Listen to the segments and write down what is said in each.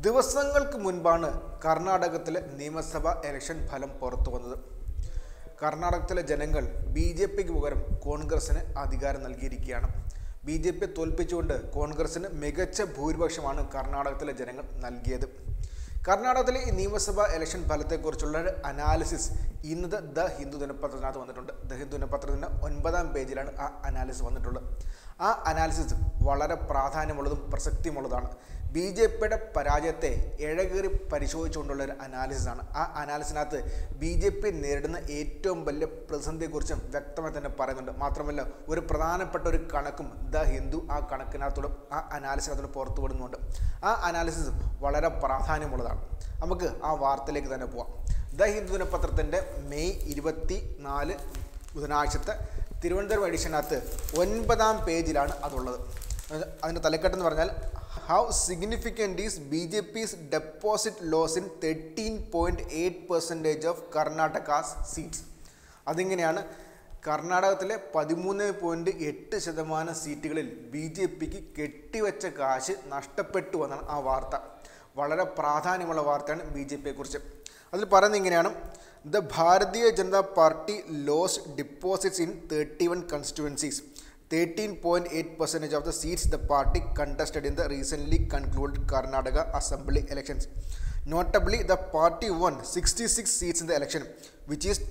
ദിവസങ്ങൾക്ക് മുൻപാണ് കർണാടകത്തിലെ നിയമസഭാ ഇലക്ഷൻ ഫലം പുറത്തു വന്നത് കർണാടകത്തിലെ ജനങ്ങൾ ബി ജെ പിക്ക് പകരം കോൺഗ്രസിന് അധികാരം നൽകിയിരിക്കുകയാണ് ബി ജെ പി തോൽപ്പിച്ചുകൊണ്ട് കോൺഗ്രസിന് മികച്ച ഭൂരിപക്ഷമാണ് കർണാടകത്തിലെ ജനങ്ങൾ നൽകിയത് കർണാടകത്തിലെ ഈ നിയമസഭാ ഇലക്ഷൻ ഫലത്തെക്കുറിച്ചുള്ള ഒരു അനാലിസിസ് ഇന്നത്തെ ദ ഹിന്ദു ദിനപത്രത്തിനകത്ത് വന്നിട്ടുണ്ട് ദ ഹിന്ദു ദിനപത്രത്തിൻ്റെ ഒൻപതാം പേജിലാണ് ആ അനാലിസിസ് വന്നിട്ടുള്ളത് ആ അനാലിസിസ് വളരെ പ്രാധാന്യമുള്ളതും പ്രസക്തിയുമുള്ളതാണ് ബി ജെ പിയുടെ പരാജയത്തെ ഇഴകേറി പരിശോധിച്ചുകൊണ്ടുള്ള ഒരു അനാലിസിസാണ് ആ അനാലിസിനകത്ത് ബി ജെ പി നേരിടുന്ന ഏറ്റവും വലിയ പ്രതിസന്ധിയെക്കുറിച്ചും വ്യക്തമായി തന്നെ പറയുന്നുണ്ട് മാത്രമല്ല ഒരു പ്രധാനപ്പെട്ട ഒരു കണക്കും ദ ഹിന്ദു ആ കണക്കിനകത്തോട് ആ അനാലിസിനകത്തോട് പുറത്തു വിടുന്നുണ്ട് ആ അനാലിസിസ് വളരെ പ്രാധാന്യമുള്ളതാണ് നമുക്ക് ആ വാർത്തയിലേക്ക് തന്നെ പോവാം ദ ഹിന്ദു ദിനപത്രത്തിൻ്റെ മെയ് ഇരുപത്തി നാല് ബുധനാഴ്ചത്തെ തിരുവനന്തപുരം എഡിഷനകത്ത് ഒൻപതാം പേജിലാണ് അതുള്ളത് അത് അതിൻ്റെ തലക്കെട്ടെന്ന് പറഞ്ഞാൽ how significant is B J P's deposit loss in thirteen point eight percentage of Karnataka's seats അതിങ്ങനെയാണ് കർണാടകത്തിലെ പതിമൂന്ന് പോയിൻറ്റ് എട്ട് ശതമാനം സീറ്റുകളിൽ ബി ജെ പിക്ക് കെട്ടിവെച്ച കാശ് നഷ്ടപ്പെട്ടു എന്നാണ് ആ വാർത്ത വളരെ പ്രാധാന്യമുള്ള വാർത്തയാണ് ബി ജെ പിയെക്കുറിച്ച് അതിൽ പറയുന്നത് ഇങ്ങനെയാണ് the Bharatiya Janata party loss deposits in thirty one constituencies thirteen point eight percentage of the seats the party contested in the recently conclude Karnataka assembly elections. Notably, the party won 66 seats in the election, which is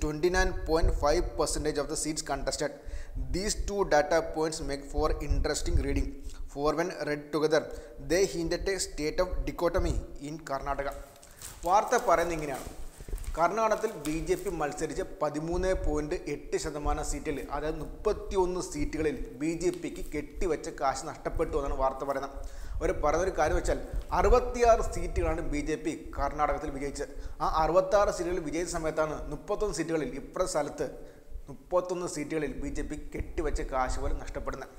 29.5 percentage of the seats contested. These two data points make for interesting reading. For when read together, they hint at a state of dichotomy in Karnataka. വാർത്ത പറയുന്നത് ഇങ്ങനെയാണ് കർണാടകത്തിൽ B J P മത്സരിച്ച പതിമൂന്ന് point എട്ട് ശതമാനം സീറ്റിൽ അതായത് മുപ്പത്തിയൊന്ന് സീറ്റുകളിൽ ബി ജെ പിക്ക് കെട്ടിവെച്ച കാശ് നഷ്ടപ്പെട്ടു എന്നാണ് വാർത്ത പറയുന്നത് അവർ പറയുന്നൊരു കാര്യം വെച്ചാൽ അറുപത്തിയാറ് സീറ്റുകളാണ് ബി ജെ പി കർണാടകത്തിൽ വിജയിച്ചത് ആ അറുപത്താറ് സീറ്റുകളിൽ വിജയിച്ച സമയത്താണ് മുപ്പത്തൊന്ന് സീറ്റുകളിൽ ഇപ്പുറ സ്ഥലത്ത് മുപ്പത്തൊന്ന് സീറ്റുകളിൽ ബി ജെ പി കെട്ടിവെച്ച കാശ് പോലും നഷ്ടപ്പെടുന്നത്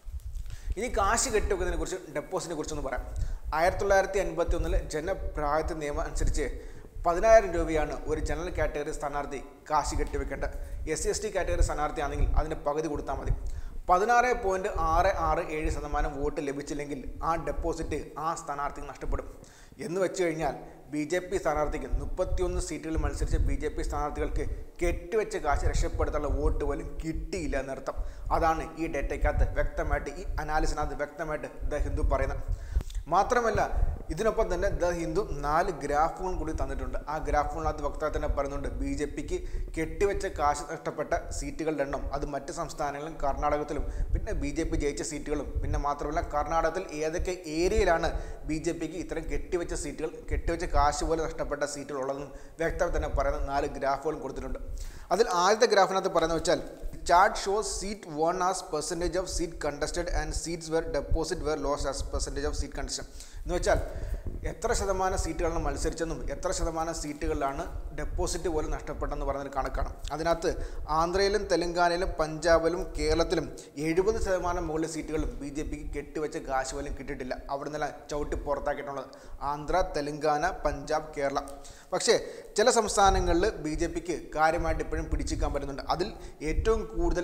ഇനി കാശ് കെട്ടിവെക്കുന്നതിനെ കുറിച്ച് ഡെപ്പോസിറ്റിനെ കുറിച്ചൊന്ന് പറയാം ആയിരത്തി തൊള്ളായിരത്തി അൻപത്തി ഒന്നിലെ ജനപ്രായത്വ നിയമം അനുസരിച്ച് പതിനായിരം രൂപയാണ് ഒരു ജനറൽ കാറ്റഗറി സ്ഥാനാർത്ഥി കാശ് കെട്ടിവെക്കേണ്ടത് S C S T category സ്ഥാനാർത്ഥി ആണെങ്കിൽ അതിന് പകുതി കൊടുത്താൽ മതി പതിനാറ് പോയിൻറ്റ് ആറ് ആറ് ഏഴ് ശതമാനം വോട്ട് ലഭിച്ചില്ലെങ്കിൽ ആ ഡെപ്പോസിറ്റ് ആ സ്ഥാനാർത്ഥിക്ക് നഷ്ടപ്പെടും എന്ന് വെച്ച് കഴിഞ്ഞാൽ ബി ജെ പി സ്ഥാനാർത്ഥിക്ക് മുപ്പത്തിയൊന്ന് സീറ്റുകളിൽ മത്സരിച്ച ബി ജെ പി സ്ഥാനാർത്ഥികൾക്ക് കെട്ടിവെച്ച കാശ് രക്ഷപ്പെടുത്താനുള്ള വോട്ട് പോലും കിട്ടിയില്ല എന്നർത്ഥം അതാണ് ഈ ഡേറ്റയ്ക്കകത്ത് വ്യക്തമായിട്ട് ഈ അനാലിസിനകത്ത് വ്യക്തമായിട്ട് ദ ഹിന്ദു പറയുന്നത് മാത്രമല്ല ഇതിനൊപ്പം തന്നെ ദ ഹിന്ദു നാല് ഗ്രാഫുകൾ കൂടി തന്നിട്ടുണ്ട് ആ ഗ്രാഫുകളിനകത്ത് വക്താവ് തന്നെ പറയുന്നുണ്ട് ബി ജെ പിക്ക് കെട്ടിവെച്ച കാശ് നഷ്ടപ്പെട്ട സീറ്റുകളുടെ എണ്ണം അത് മറ്റ് സംസ്ഥാനങ്ങളിലും കർണാടകത്തിലും പിന്നെ ബി ജെ പി ജയിച്ച സീറ്റുകളും പിന്നെ മാത്രമല്ല കർണാടകത്തിൽ ഏതൊക്കെ ഏരിയയിലാണ് ബി ജെ പിക്ക് ഇത്തരം കെട്ടിവെച്ച സീറ്റുകൾ കെട്ടിവെച്ച കാശ് പോലെ നഷ്ടപ്പെട്ട സീറ്റുകൾ ഉള്ളതെന്നും വ്യക്തമായി തന്നെ പറയുന്ന നാല് ഗ്രാഫുകളും കൊടുത്തിട്ടുണ്ട് അതിൽ ആദ്യത്തെ ഗ്രാഫിനകത്ത് പറയുന്നത് വെച്ചാൽ chart shows seat won as percentage of seat contested and seats were deposit were loss as percentage of seat contested എന്ന് വെച്ചാൽ എത്ര ശതമാനം സീറ്റുകളാണ് മത്സരിച്ചെന്നും എത്ര ശതമാനം സീറ്റുകളിലാണ് ഡെപ്പോസിറ്റ് പോലും നഷ്ടപ്പെട്ടെന്ന് പറയുന്നൊരു കണക്കാണ് അതിനകത്ത് ആന്ധ്രയിലും തെലങ്കാനയിലും പഞ്ചാബിലും കേരളത്തിലും എഴുപത് ശതമാനം മുകളിൽ സീറ്റുകളും ബി ജെ പിക്ക് കെട്ടിവെച്ച കാശ് പോലും കിട്ടിയിട്ടില്ല അവിടെ നിന്നെല്ലാം ചവിട്ടി പുറത്താക്കിയിട്ടുള്ളത് ആന്ധ്ര തെലങ്കാന പഞ്ചാബ് കേരളം പക്ഷേ ചില സംസ്ഥാനങ്ങളിൽ ബി ജെ പിക്ക് കാര്യമായിട്ട് ഇപ്പോഴും പിടിച്ചിരിക്കാൻ പറ്റുന്നുണ്ട് അതിൽ ഏറ്റവും കൂടുതൽ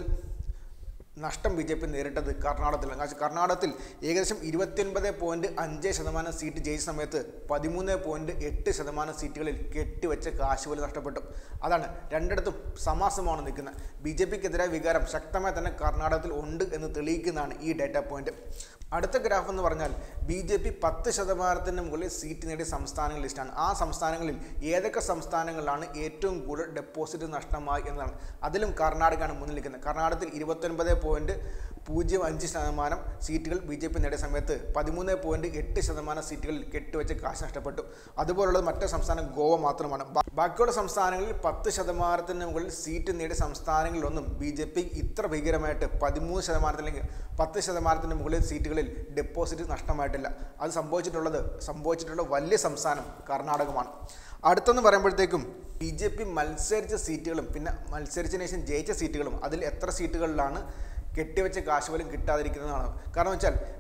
നഷ്ടം ബി ജെ പി നേരിട്ടത് കർണാടകത്തിലാണ് കാരണം കർണാടകത്തിൽ ഏകദേശം ഇരുപത്തിയൊൻപത് പോയിൻറ്റ് അഞ്ച് ശതമാനം സീറ്റ് ജയിച്ച സമയത്ത് പതിമൂന്ന് പോയിൻറ്റ് എട്ട് ശതമാനം സീറ്റുകളിൽ കെട്ടിവെച്ച കാശ് പോലും നഷ്ടപ്പെട്ടു അതാണ് രണ്ടിടത്തും സമാസമാണ് നിൽക്കുന്നത് ബി ജെ പിക്കെതിരായ വികാരം ശക്തമായി തന്നെ കർണാടകത്തിൽ ഉണ്ട് എന്ന് തെളിയിക്കുന്നതാണ് ഈ ഡേറ്റ പോയിന്റ് അടുത്ത ഗ്രാഫ് എന്ന് പറഞ്ഞാൽ ബി ജെ പി പത്ത് ശതമാനത്തിന് മുകളിൽ സീറ്റ് നേടിയ സംസ്ഥാനങ്ങൾ ലിസ്റ്റാണ് ആ സംസ്ഥാനങ്ങളിൽ ഏതൊക്കെ സംസ്ഥാനങ്ങളിലാണ് ഏറ്റവും കൂടുതൽ ഡെപ്പോസിറ്റ് നഷ്ടമായി എന്നതാണ് അതിലും കർണാടകയാണ് മുന്നിൽ നിൽക്കുന്നത് കർണാടകത്തിൽ ഇരുപത്തൊൻപത് പോയിൻറ്റ് പൂജ്യം അഞ്ച് ശതമാനം സീറ്റുകൾ ബി ജെ പി നേടിയ സമയത്ത് പതിമൂന്ന് പോയിൻറ്റ് എട്ട് ശതമാനം സീറ്റുകളിൽ കെട്ടിവെച്ച് കാശ് നഷ്ടപ്പെട്ടു അതുപോലുള്ളത് മറ്റു സംസ്ഥാനം ഗോവ മാത്രമാണ് ബാ- ബാക്കിയുള്ള സംസ്ഥാനങ്ങളിൽ പത്ത് ശതമാനത്തിന് മുകളിൽ സീറ്റ് നേടിയ സംസ്ഥാനങ്ങളിലൊന്നും ബി ജെ പി ഇത്ര ഭീകരമായിട്ട് പതിമൂന്ന് ശതമാനത്തിലേക്ക് പത്ത് ശതമാനത്തിന് മുകളിൽ സീറ്റുകളിൽ ഡെപ്പോസിറ്റ് നഷ്ടമായിട്ടില്ല അത് സംഭവിച്ചിട്ടുള്ളത് സംഭവിച്ചിട്ടുള്ള വലിയ സംസ്ഥാനം കർണാടകമാണ് അടുത്തെന്ന് പറയുമ്പോഴത്തേക്കും ബി ജെ പി മത്സരിച്ച സീറ്റുകളും പിന്നെ മത്സരിച്ചതിന് ശേഷം ജയിച്ച സീറ്റുകളും അതിൽ എത്ര സീറ്റുകളിലാണ് കെട്ടിവെച്ച കാശ് പോലും കിട്ടാതിരിക്കുന്നതാണ് കാരണം വെച്ചാൽ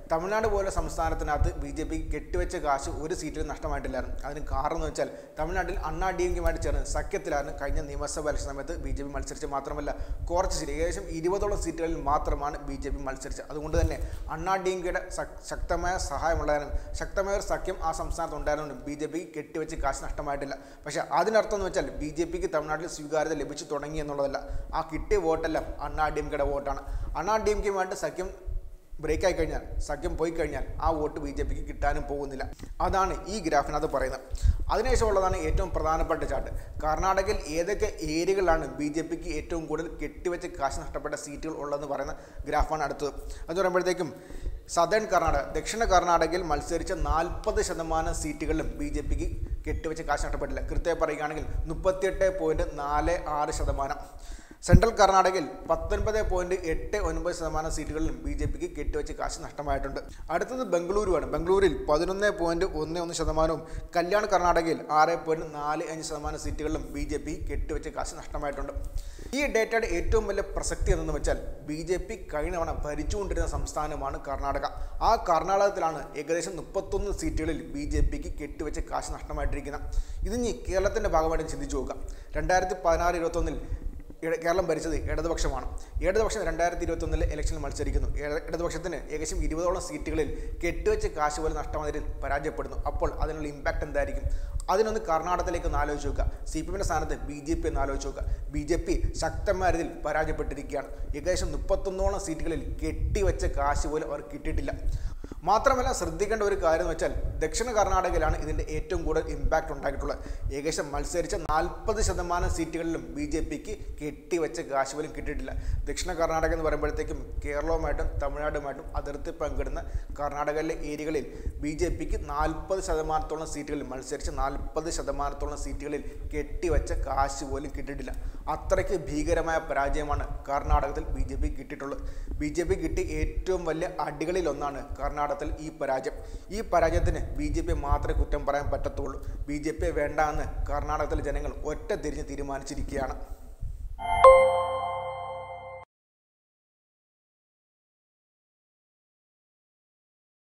തമിഴ്നാട് പോലെ സംസ്ഥാനത്തിനകത്ത് ബി ജെ പി കെട്ടിവെച്ച കാശ് ഒരു സീറ്റിൽ നഷ്ടമായിട്ടില്ലായിരുന്നു അതിന് കാരണം എന്ന് വെച്ചാൽ തമിഴ്നാട്ടിൽ അണ്ണാ ഡി എം കെയുമായിട്ട് ചേർന്ന് സഖ്യത്തിലായിരുന്നു കഴിഞ്ഞ നിയമസഭ ഇലക്ഷൻ സമയത്ത് ബി ജെ പി മത്സരിച്ച് മാത്രമല്ല കുറച്ച് സീറ്റ് ഏകദേശം ഇരുപതോളം സീറ്റുകളിൽ മാത്രമാണ് ബി ജെ പി മത്സരിച്ചത് അതുകൊണ്ട് തന്നെ അണ്ണാ ഡി എം കെയുടെ ശക്തമായ സഹായമുള്ളതിനും ശക്തമായ ഒരു സഖ്യം ആ സംസ്ഥാനത്ത് ഉണ്ടായിരുന്നുണ്ട് ബി ജെ പിക്ക് കെട്ടിവെച്ച് കാശ് നഷ്ടമായിട്ടില്ല പക്ഷേ അതിനർത്ഥം എന്ന് വെച്ചാൽ ബി ജെ പിക്ക് തമിഴ്നാട്ടിൽ സ്വീകാര്യത ലഭിച്ചു തുടങ്ങി എന്നുള്ളതല്ല ആ കിട്ടിയ വോട്ടെല്ലാം അണ്ണാ ഡി എം കെയുടെ വോട്ടാണ് അണ്ണാ ഡി എം കെയുമായിട്ട് സഖ്യം ബ്രേക്ക് ആയി കഴിഞ്ഞാൽ സഖ്യം പോയി കഴിഞ്ഞാൽ ആ വോട്ട് ബി ജെ പിക്ക് കിട്ടാനും പോകുന്നില്ല അതാണ് ഈ ഗ്രാഫിനകത്ത് പറയുന്നത് അതിനുശേഷമുള്ളതാണ് ഏറ്റവും പ്രധാനപ്പെട്ട ചാർട്ട് കർണാടകയിൽ ഏതൊക്കെ ഏരിയകളിലാണ് ബി ജെ പിക്ക് ഏറ്റവും കൂടുതൽ കെട്ടിവെച്ച് കാശ് നഷ്ടപ്പെട്ട സീറ്റുകൾ ഉള്ളതെന്ന് പറയുന്ന ഗ്രാഫാണ് അടുത്തത് അത് പറയുമ്പോഴത്തേക്കും സദേൺ കർണാടക ദക്ഷിണ കർണാടകയിൽ മത്സരിച്ച നാൽപ്പത് ശതമാനം സീറ്റുകളിലും ബി ജെ പിക്ക് കെട്ടിവെച്ച് കാശ് നഷ്ടപ്പെട്ടില്ല കൃത്യമായി പറയുകയാണെങ്കിൽ മുപ്പത്തിയെട്ട് പോയിൻറ്റ് നാല് ആറ് ശതമാനം സെൻട്രൽ കർണാടകയിൽ പത്തൊൻപത് പോയിന്റ് എട്ട് ഒൻപത് ശതമാനം സീറ്റുകളിലും ബി ജെ പിക്ക് കെട്ടിവെച്ച് കാശ് നഷ്ടമായിട്ടുണ്ട് അടുത്തത് ബംഗളൂരുവാണ് ബംഗളൂരിൽ പതിനൊന്ന് പോയിന്റ് ഒന്ന് ഒന്ന് ശതമാനവും കല്യാൺ കർണാടകയിൽ ആറ് പോയിന്റ് നാല് അഞ്ച് ശതമാനം സീറ്റുകളിലും ബി ജെ പി കെട്ടിവെച്ച് കാശ് നഷ്ടമായിട്ടുണ്ട് ഈ ഡേറ്റയുടെ ഏറ്റവും വലിയ പ്രസക്തി എന്തെന്ന് വെച്ചാൽ ബി ജെ പി കഴിഞ്ഞ തവണ ഭരിച്ചുകൊണ്ടിരുന്ന സംസ്ഥാനമാണ് കർണാടക ആ കർണാടകത്തിലാണ് ഏകദേശം മുപ്പത്തൊന്ന് സീറ്റുകളിൽ ബി ജെ പിക്ക് കെട്ടിവെച്ച് കാശ് നഷ്ടമായിട്ടിരിക്കുന്നത് ഇതിനി കേരളത്തിൻ്റെ ഭാഗമായിട്ട് ചിന്തിച്ചു നോക്കുക രണ്ടായിരത്തി പതിനാറ് ഇരുപത്തൊന്നിൽ ഇട- കേരളം ഭരിച്ചത് ഇടതുപക്ഷമാണ് ഇടതുപക്ഷം രണ്ടായിരത്തി ഇരുപത്തൊന്നിലെ ഇലക്ഷനിൽ മത്സരിക്കുന്നു ഇട- ഇടതുപക്ഷത്തിന് ഏകദേശം ഇരുപതോളം സീറ്റുകളിൽ കെട്ടുവെച്ച് കാശ് പോലെ നഷ്ടമാതിരിൽ പരാജയപ്പെടുന്നു അപ്പോൾ അതിനുള്ള ഇമ്പാക്റ്റ് എന്തായിരിക്കും അതിനൊന്ന് കർണാടകത്തിലേക്ക് ഒന്ന് ആലോചിച്ച് നോക്കുക സി പി എമ്മിൻ്റെ സ്ഥാനത്ത് ബി ജെ പി എന്ന് ആലോചിച്ച് നോക്കുക ബി ജെ പി ശക്തമായ രീതിയിൽ പരാജയപ്പെട്ടിരിക്കുകയാണ് ഏകദേശം മുപ്പത്തൊന്നോളം സീറ്റുകളിൽ കെട്ടിവെച്ച കാശ് പോലും അവർ കിട്ടിയിട്ടില്ല മാത്രമല്ല ശ്രദ്ധിക്കേണ്ട ഒരു കാര്യം എന്ന് വെച്ചാൽ ദക്ഷിണ കർണാടകയിലാണ് ഇതിൻ്റെ ഏറ്റവും കൂടുതൽ ഇമ്പാക്റ്റ് ഉണ്ടാക്കിയിട്ടുള്ളത് ഏകദേശം മത്സരിച്ച നാൽപ്പത് ശതമാനം സീറ്റുകളിലും ബി ജെ പിക്ക് കെട്ടിവെച്ച കാശ് പോലും കിട്ടിയിട്ടില്ല ദക്ഷിണ കർണാടക എന്ന് പറയുമ്പോഴത്തേക്കും കേരളവുമായിട്ടും തമിഴ്നാടുമായിട്ടും അതിർത്തി പങ്കിടുന്ന കർണാടകയിലെ ഏരിയകളിൽ ബി ജെ പിക്ക് നാൽപ്പത് ശതമാനത്തോളം സീറ്റുകളിൽ മത്സരിച്ച നാൽപ്പത് ശതമാനത്തോളം സീറ്റുകളിൽ കെട്ടിവെച്ച കാശ് പോലും കിട്ടിയിട്ടില്ല അത്രയ്ക്ക് ഭീകരമായ പരാജയമാണ് കർണാടകത്തിൽ ബി ജെ പി കിട്ടിയിട്ടുള്ളത് ബി ജെ പി കിട്ടിയ ഏറ്റവും വലിയ അടികളിലൊന്നാണ് കർണാടകത്തിൽ ഈ പരാജയം ഈ പരാജയത്തിന് ബി ജെ പി മാത്രമേ കുറ്റം പറയാൻ പറ്റത്തുള്ളൂ ബി ജെ പി വേണ്ട എന്ന് കർണാടകത്തിലെ ജനങ്ങൾ ഒറ്റ തിരിഞ്ഞ് തീരുമാനിച്ചിരിക്കുകയാണ്